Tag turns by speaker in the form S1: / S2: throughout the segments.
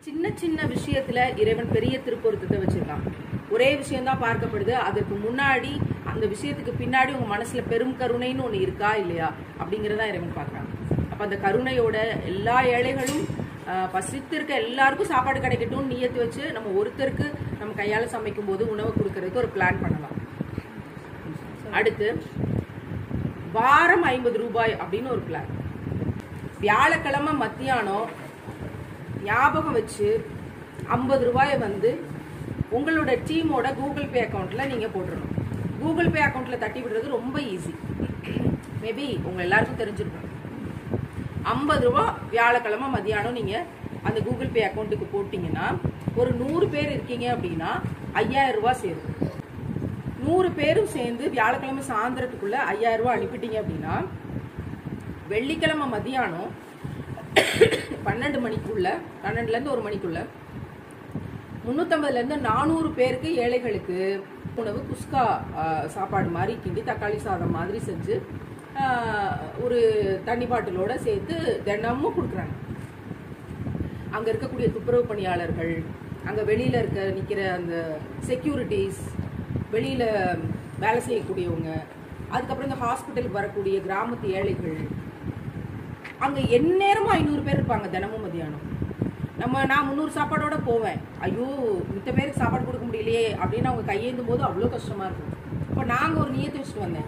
S1: சின்ன சின்ன விஷயத்துல இறைவன் பெரிய திருப்பொருத்தத்தை வச்சிருக்கான் ஒரே விஷயம்தான் பார்க்கப்படுது அதற்கு முன்னாடி அந்த விஷயத்துக்கு பின்னாடி உங்க மனசுல பெரும் கருணைன்னு ஒண்ணு இருக்கா இல்லையா அப்படிங்கறத இறைவன் பார்க்கறான் அப்ப அந்த கருணையோட எல்லா ஏழைகளும் ஆஹ், பசித்திருக்க எல்லாருக்கும் சாப்பாடு கிடைக்கட்டும் நியத்து வச்சு நம்ம ஒருத்தருக்கு நம்ம கையால சமைக்கும் போது உணவு கொடுக்கறதுக்கு ஒரு பிளான் பண்ணலாம் அடுத்து வாரம் ஐம்பது ரூபாய் அப்படின்னு ஒரு பிளான் வியாழக்கிழமை மத்தியானம் ஞாபகம் வச்சு ஐம்பது ரூபாயை வந்து உங்களோட டீமோட கூகுள் பே அக்கௌண்ட்ல நீங்க போட்டுறணும் கூகுள் பே அக்கௌண்ட்ல தட்டி விடுறது ரொம்ப ஈஸி மேபி உங்க எல்லாருக்கும் தெரிஞ்சிருக்கும் ஐம்பது ரூபா வியாழக்கிழமை மதியானம் நீங்க அந்த கூகுள் பே அக்கௌண்ட்டுக்கு போட்டீங்கன்னா ஒரு நூறு பேர் இருக்கீங்க அப்படின்னா ஐயாயிரம் ரூபாய் சேரும் நூறு பேரும் சேர்ந்து வியாழக்கிழமை சாயந்தரத்துக்குள்ள ஐயாயிரம் ரூபாய் அனுப்பிட்டீங்க அப்படின்னா வெள்ளிக்கிழமை மதியானம் பன்னெண்டு மணிக்குள்ள பன்னெண்டுல இருந்து ஒரு மணிக்குள்ள முன்னூத்தம்பதுல இருந்து நானூறு பேருக்கு ஏழைகளுக்கு உணவு குஸ்கா ஆ, சாப்பாடு மாதிரி கிண்டி தக்காளி சாதம் மாதிரி செஞ்சு ஆ, ஒரு தண்ணி பாட்டிலோட சேர்த்து தினமும் கொடுக்குறாங்க அங்க இருக்கக்கூடிய துப்புரவு பணியாளர்கள் அங்க வெளியில இருக்க நிக்கிற அந்த செக்யூரிட்டிஸ் வெளியில வேலை செய்யக்கூடியவங்க அதுக்கப்புறம் இந்த ஹாஸ்பிட்டலுக்கு வரக்கூடிய கிராமத்து ஏழைகள் அங்க எந்நேரமும் ஐநூறு பேர் இருப்பாங்க தினமும் மதியானம் நம்ம நான் முந்நூறு சாப்பாடோட போவேன் ஐயோ மித்த பேருக்கு சாப்பாடு கொடுக்க முடியலையே அப்படின்னு அவங்க கையேந்தும் போது அவ்வளோ கஷ்டமா இருக்கும் இப்போ நாங்க ஒரு நியத்தை வச்சுட்டு வந்தேன்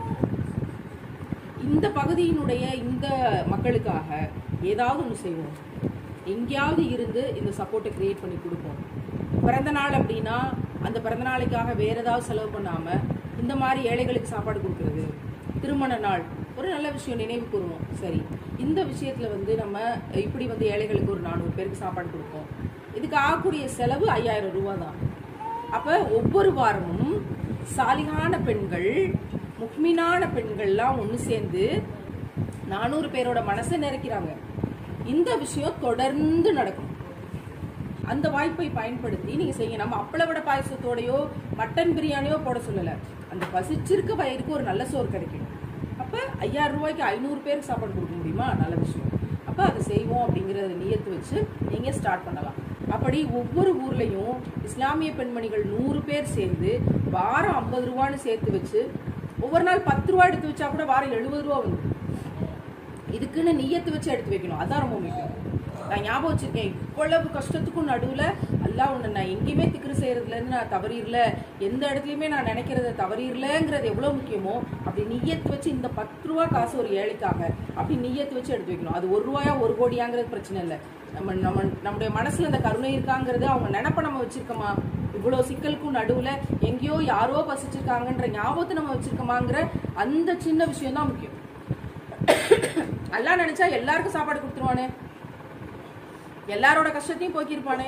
S1: இந்த பகுதியினுடைய இந்த மக்களுக்காக ஏதாவது ஒன்று செய்வோம் எங்கேயாவது இருந்து இந்த சப்போர்ட்டை கிரியேட் பண்ணி கொடுப்போம் பிறந்த நாள் அப்படின்னா அந்த பிறந்த நாளைக்காக வேற ஏதாவது செலவு பண்ணாம இந்த மாதிரி ஏழைகளுக்கு சாப்பாடு கொடுக்கறது திருமண நாள் ஒரு நல்ல விஷயம் நினைவு கூறுவோம் சரி இந்த விஷயத்துல வந்து நம்ம இப்படி வந்து ஏழைகளுக்கு ஒரு நானூறு பேருக்கு சாப்பாடு கொடுப்போம் இதுக்கு ஆகக்கூடிய செலவு ஐயாயிரம் ரூபாய் தான் அப்ப ஒவ்வொரு வாரமும் சாலிகான பெண்கள் முக்மினான பெண்கள்லாம் ஒன்று சேர்ந்து நானூறு பேரோட மனசை நிறைக்கிறாங்க இந்த விஷயம் தொடர்ந்து நடக்கும் அந்த வாய்ப்பை பயன்படுத்தி நீங்க செய்யுங்க நம்ம அப்பள விட பாயசத்தோடயோ மட்டன் பிரியாணியோ போட சொல்லல அந்த பசிச்சிருக்க வயிறுக்கு ஒரு நல்ல சோறு கிடைக்கும் அப்ப ஐயாயிரம் ரூபாய்க்கு ஐநூறு பேருக்கு சாப்பாடு கொடுக்க முடியுமா நல்ல விஷயம் அப்ப அதை செய்வோம் அப்படிங்கறத நியத்து வச்சு நீங்க ஸ்டார்ட் பண்ணலாம் அப்படி ஒவ்வொரு ஊர்லயும் இஸ்லாமிய பெண்மணிகள் நூறு பேர் சேர்ந்து வாரம் ஐம்பது ரூபான்னு சேர்த்து வச்சு ஒவ்வொரு நாள் பத்து ரூபா எடுத்து வச்சா கூட வாரம் எழுபது ரூபா வந்து இதுக்குன்னு நியத்து வச்சு எடுத்து வைக்கணும் அதான் ரொம்ப முக்கியம் நான் ஞாபகம் வச்சிருக்கேன் இவ்வளவு கஷ்டத்துக்கும் நடுவுல அல்லாஹ் உன்னை நான் எங்கேயுமே திக்ரு செய்யறதுல இருந்து நான் தவறிடல எந்த இடத்துலயுமே நான் நினைக்கிறத தவறிடலங்கிறது எவ்வளவு முக்கியமோ அப்படி நியத்து வச்சு இந்த பத்து ரூபா காசு ஒரு ஏழைக்காக அப்படி நியத்து வச்சு எடுத்து வைக்கணும் அது ஒரு ரூபாயா ஒரு கோடியாங்கிறது பிரச்சனை இல்லை நம்ம நம்ம நம்முடைய மனசுல அந்த கருணை இருக்காங்கிறது அவங்க நினப்ப நம்ம வச்சிருக்கோமா இவ்வளவு சிக்கலுக்கும் நடுவுல எங்கேயோ யாரோ பசிச்சிருக்காங்கன்ற ஞாபகத்தை நம்ம வச்சிருக்கோமாங்கிற அந்த சின்ன விஷயம் தான் முக்கியம் அல்லாஹ் நினைச்சா எல்லாருக்கும் சாப்பாடு கொடுத்துருவானே எல்லாரோட கஷ்டத்தையும் போக்கியிருப்பானே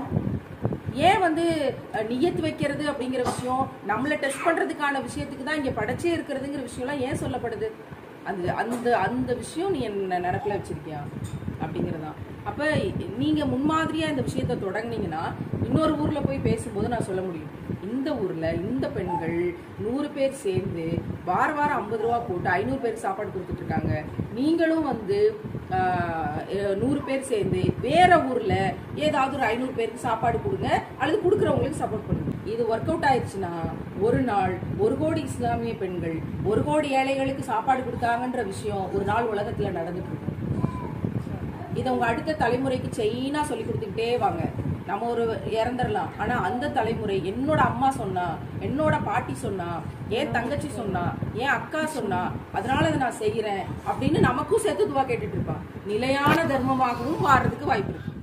S1: ஏன் வந்து அஹ், நியத்து வைக்கிறது அப்படிங்கிற விஷயம் நம்மளை டெஸ்ட் பண்றதுக்கான விஷயத்துக்கு தான் இங்க படைச்சே இருக்கிறதுங்கிற விஷயம்லாம் ஏன் சொல்லப்படுது அந்த அந்த அந்த விஷயம் நீ என்ன நினப்பில் வச்சிருக்கியா அப்படிங்கிறதான் அப்ப நீங்க முன்மாதிரியா இந்த விஷயத்தை தொடங்குனீங்கன்னா இன்னொரு ஊர்ல போய் பேசும்போது நான் சொல்ல முடியும் இந்த ஊர்ல இந்த பெண்கள் நூறு பேர் சேர்ந்து வார வாரம் ஐம்பது ரூபா போட்டு ஐநூறு பேருக்கு சாப்பாடு கொடுத்துட்டு இருக்காங்க நீங்களும் வந்து ஆஹ், அஹ், நூறு பேர் சேர்ந்து வேற ஊர்ல ஏதாவது ஒரு ஐநூறு பேருக்கு சாப்பாடு கொடுங்க அல்லது கொடுக்குறவங்களுக்கு சப்போர்ட் பண்ணுங்க இது ஒர்க் அவுட் ஆயிடுச்சுன்னா ஒரு நாள் ஒரு கோடி இஸ்லாமிய பெண்கள் ஒரு கோடி ஏழைகளுக்கு சாப்பாடு கொடுத்தாங்கன்ற விஷயம் ஒரு நாள் உலகத்துல நடந்துட்டு இருக்கும் இதை உங்க அடுத்த தலைமுறைக்கு செயினா சொல்லி கொடுத்துக்கிட்டே வாங்க நம்ம ஒரு இறந்துடலாம் ஆனா அந்த தலைமுறை என்னோட அம்மா சொன்னா என்னோட பாட்டி சொன்னா என் தங்கச்சி சொன்னா என் அக்கா சொன்னா அதனால அதை நான் செய்யறேன் அப்படின்னு நமக்கும் சேர்த்து துவா கேட்டுட்டு இருப்பான் நிலையான தர்மமாகவும் மாறுறதுக்கு வாய்ப்பு இருக்கு